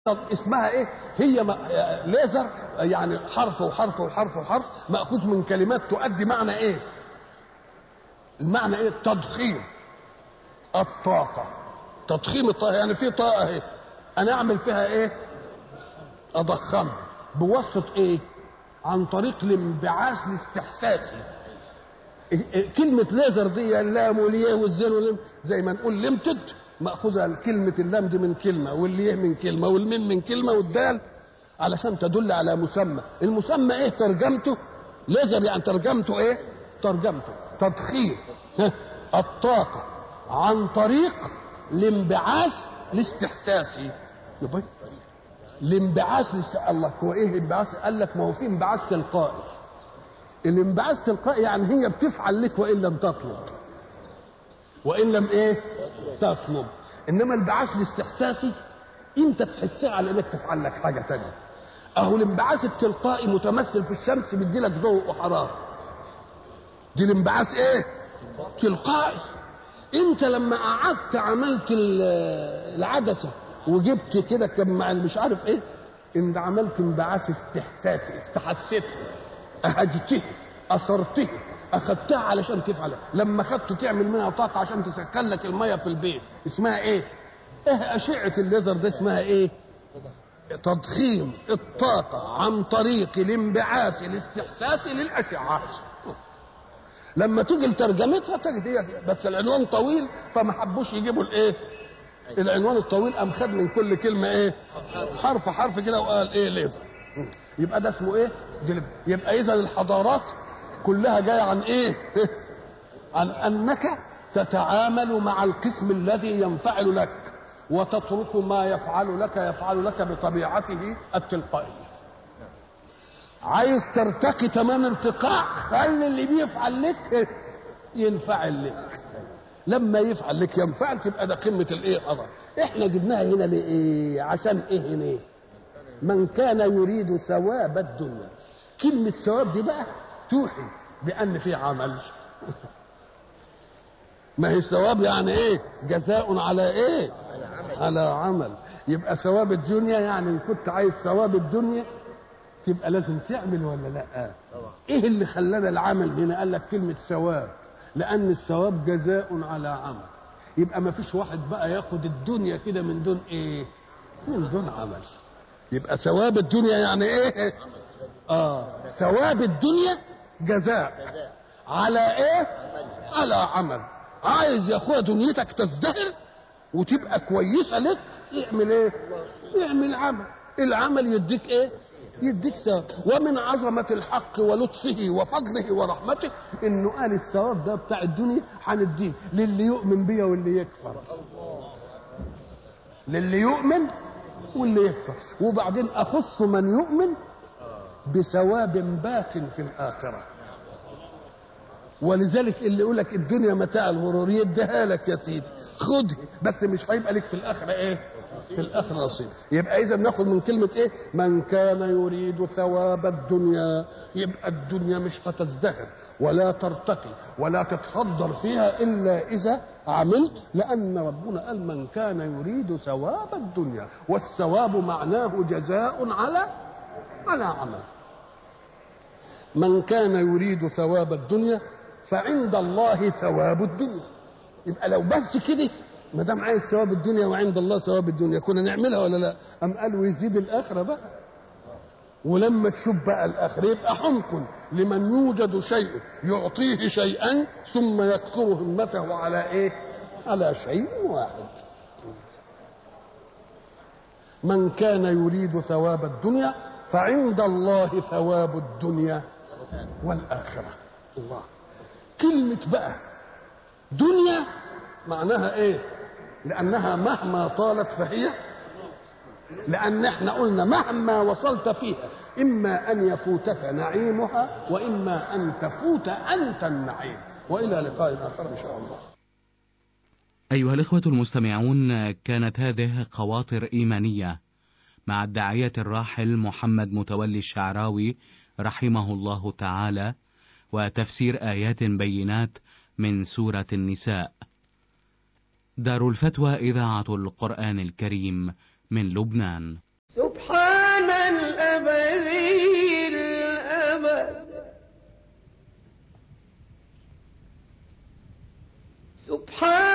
طب اسمها ايه هي م- ليزر يعني حرف وحرف وحرف وحرف ماخوذ من كلمات تؤدي معنى ايه المعنى ايه التضخيم الطاقه تضخيم الطاقه يعني في طاقه اهي انا اعمل فيها ايه اضخمها بواسطه ايه عن طريق الانبعاث الاستحساسي إيه- إيه كلمة ليزر دي اللام والياء والزين واللام زي ما نقول ليمتد مأخوذة كلمة اللام دي من كلمة والياء من كلمة والميم من كلمة والدال علشان تدل على مسمى المسمى ايه ترجمته ليزر يعني ترجمته ايه ترجمته تضخيم ها، الطاقة عن طريق الانبعاث الاستحساسي يبقى الانبعاث لس... الله هو ايه انبعاث قال لك ما هو في انبعاث تلقائي الانبعاث تلقائي يعني هي بتفعل لك وان لم تطلب وان لم ايه تطلب انما الانبعاث الاستحساسي انت تحسها على انك تفعل لك حاجه تانية اهو الانبعاث التلقائي متمثل في الشمس بيدي لك ضوء وحراره دي الانبعاث ايه تلقائي انت لما قعدت عملت ال- العدسه وجبت كده كم مع مش عارف ايه ان عملت انبعاث استحساسي استحسيتها اهجته اثرته اخدتها علشان تفعل لما خدت تعمل منها طاقه عشان تسكن لك الميه في البيت اسمها ايه ايه اشعه الليزر ده اسمها ايه تضخيم الطاقه عن طريق الانبعاث الاستحساسي للاشعه لما تيجي لترجمتها تجد هي بس العنوان طويل فما حبوش يجيبوا الايه العنوان الطويل قام خد من كل كلمه ايه حرف حرف كده وقال ايه ليزر يبقى ده اسمه ايه جلب. يبقى اذا الحضارات كلها جايه عن ايه عن انك تتعامل مع القسم الذي ينفعل لك وتترك ما يفعل لك يفعل لك بطبيعته التلقائيه عايز ترتقي تمام ارتقاء خلي اللي بيفعل لك ينفعل لك لما يفعل لك ينفعل تبقى ده قمه الايه الحضاره احنا جبناها هنا لايه عشان ايه هنا من كان يريد ثواب الدنيا كلمه ثواب دي بقى توحي بان في عمل ما هي ثواب يعني ايه جزاء على ايه على عمل يبقى ثواب الدنيا يعني ان كنت عايز ثواب الدنيا تبقى لازم تعمل ولا لا ايه اللي خلانا العمل هنا قال لك كلمه ثواب لان الثواب جزاء على عمل يبقى ما فيش واحد بقى ياخد الدنيا كده من دون ايه من دون عمل يبقى ثواب الدنيا يعني ايه اه ثواب الدنيا جزاء على ايه على عمل عايز يا اخويا دنيتك تزدهر وتبقى كويسه لك اعمل ايه اعمل عمل العمل يديك ايه يديك ثواب ومن عظمة الحق ولطفه وفضله ورحمته انه قال الثواب ده بتاع الدنيا هنديه للي يؤمن بيا واللي يكفر للي يؤمن واللي يكفر وبعدين اخص من يؤمن بثواب باق في الاخره ولذلك اللي يقول لك الدنيا متاع الغرور يديها لك يا سيدي خدها بس مش هيبقى لك في الاخره ايه في الاخره نصيب يبقى اذا ناخد من كلمه ايه من كان يريد ثواب الدنيا يبقى الدنيا مش هتزدهر ولا ترتقي ولا تتخضر فيها الا اذا عملت لان ربنا قال من كان يريد ثواب الدنيا والثواب معناه جزاء على على عمل من كان يريد ثواب الدنيا فعند الله ثواب الدنيا يبقى لو بس كده ما دام عايز ثواب الدنيا وعند الله ثواب الدنيا كنا نعملها ولا لا؟ أم قال ويزيد الآخرة بقى ولما تشوف بقى الآخرة يبقى حمق لمن يوجد شيء يعطيه شيئا ثم يكثر همته على إيه؟ على شيء واحد من كان يريد ثواب الدنيا فعند الله ثواب الدنيا والآخرة الله كلمة بقى دنيا معناها ايه لانها مهما طالت فهي لان احنا قلنا مهما وصلت فيها اما ان يفوتك نعيمها واما ان تفوت انت النعيم والى لقاء اخر ان شاء الله أيها الإخوة المستمعون كانت هذه خواطر إيمانية مع الداعية الراحل محمد متولي الشعراوي رحمه الله تعالى وتفسير آيات بينات من سورة النساء دار الفتوى إذاعة القرآن الكريم من لبنان سبحان الأبدي الأبد سبحان